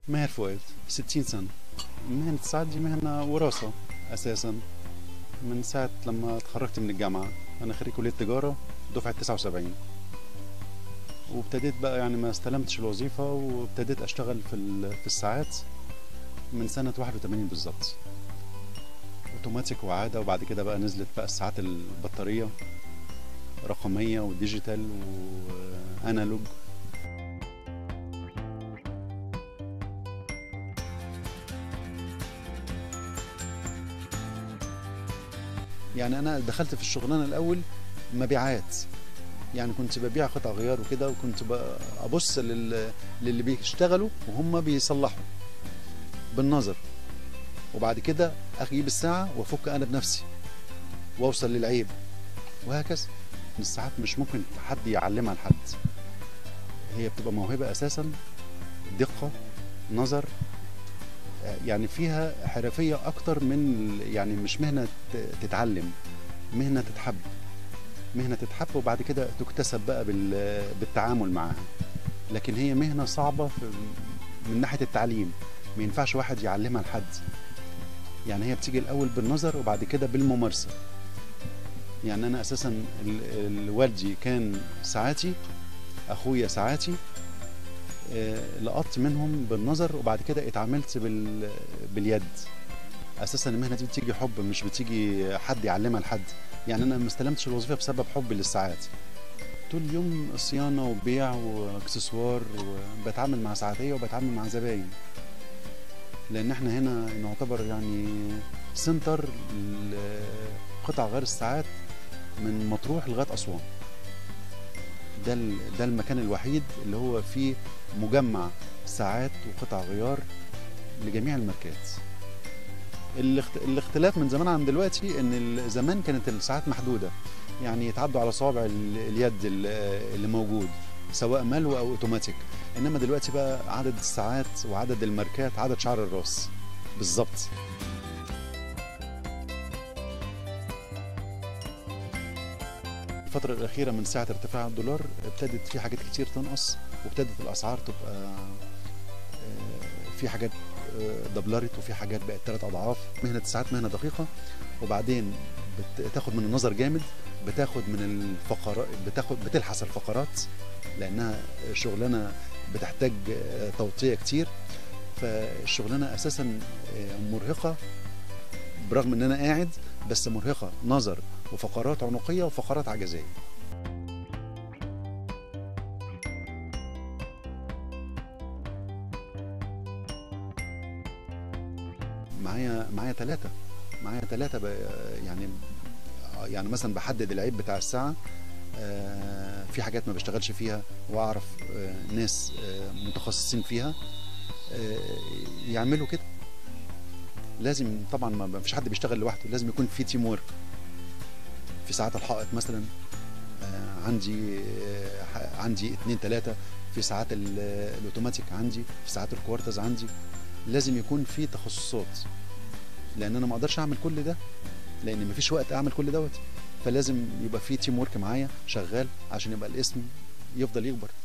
ماهر فؤاد 60 سنة مهنة الساعات دي مهنة وراثة أساسا من ساعة لما اتخرجت من الجامعة أنا خريج كلية تجارة دفعة 79 وابتديت بقى يعني ما استلمتش الوظيفة وابتديت أشتغل في ال- في الساعات من سنة 81 بالظبط اوتوماتيك وعادة وبعد كده بقى نزلت بقى الساعات البطارية رقمية وديجيتال وانالوج يعني انا دخلت في الشغلانه الاول مبيعات يعني كنت ببيع قطع غيار وكده وكنت ب- ابص لل... للي بيشتغلوا وهم بيصلحوا بالنظر وبعد كده اجيب الساعه وافك انا بنفسي واوصل للعيب وهكذا الساعات مش ممكن حد يعلمها لحد هي بتبقى موهبه اساسا دقه نظر آه، يعني فيها حرفيه اكتر من ال- يعني مش مهنه ت- تتعلم مهنه تتحب مهنه تتحب وبعد كده تكتسب بقى بال- بالتعامل معاها لكن هي مهنه صعبه في من ناحيه التعليم ما ينفعش واحد يعلمها لحد يعني هي بتيجي الاول بالنظر وبعد كده بالممارسه يعني انا اساسا ال- ال- والدي كان ساعاتي اخويا ساعاتي آه، لقطت منهم بالنظر وبعد كده اتعاملت بال... باليد اساسا المهنه دي بتيجي حب مش بتيجي حد يعلمها لحد يعني انا ما استلمتش الوظيفه بسبب حبي للساعات طول اليوم صيانه وبيع واكسسوار وبتعامل مع ساعاتيه وبتعامل مع زباين لان احنا هنا نعتبر يعني سنتر لقطع غير الساعات من مطروح لغايه اسوان ده ال- ده المكان الوحيد اللي هو فيه مجمع ساعات وقطع غيار لجميع الماركات الاخت- الاختلاف من زمان عن دلوقتي ان ال- زمان كانت الساعات محدوده يعني يتعدوا على صوابع ال- اليد ال- اللي موجود سواء مالو او اوتوماتيك انما دلوقتي بقى عدد الساعات وعدد الماركات عدد شعر الراس بالظبط الفترة الأخيرة من ساعة ارتفاع الدولار ابتدت في حاجات كتير تنقص وابتدت الأسعار تبقى آه، في حاجات آه، دبلرت وفي حاجات بقت ثلاث أضعاف مهنة الساعات مهنة دقيقة وبعدين بتاخد من النظر جامد بتاخد من الفقرات بتاخد بتلحس الفقرات لأنها شغلانة بتحتاج آه، توطية كتير فالشغلانة أساسا آه، مرهقة برغم ان انا قاعد بس مرهقه نظر وفقرات عنقيه وفقرات عجزيه معايا معايا ثلاثه معايا ثلاثه يعني يعني مثلا بحدد العيب بتاع الساعه آه، في حاجات ما بشتغلش فيها واعرف آه، ناس آه، متخصصين فيها آه، يعملوا كده لازم طبعا ما فيش حد بيشتغل لوحده لازم يكون في تيم ورك في ساعات الحائط مثلا آه، عندي آه، ح- عندي اتنين تلاتة في ساعات ال- الاوتوماتيك عندي في ساعات الكوارتز عندي لازم يكون في تخصصات لان انا ما اقدرش اعمل كل ده لان مفيش وقت اعمل كل دوت فلازم يبقى في تيم ورك معايا شغال عشان يبقى الاسم يفضل يكبر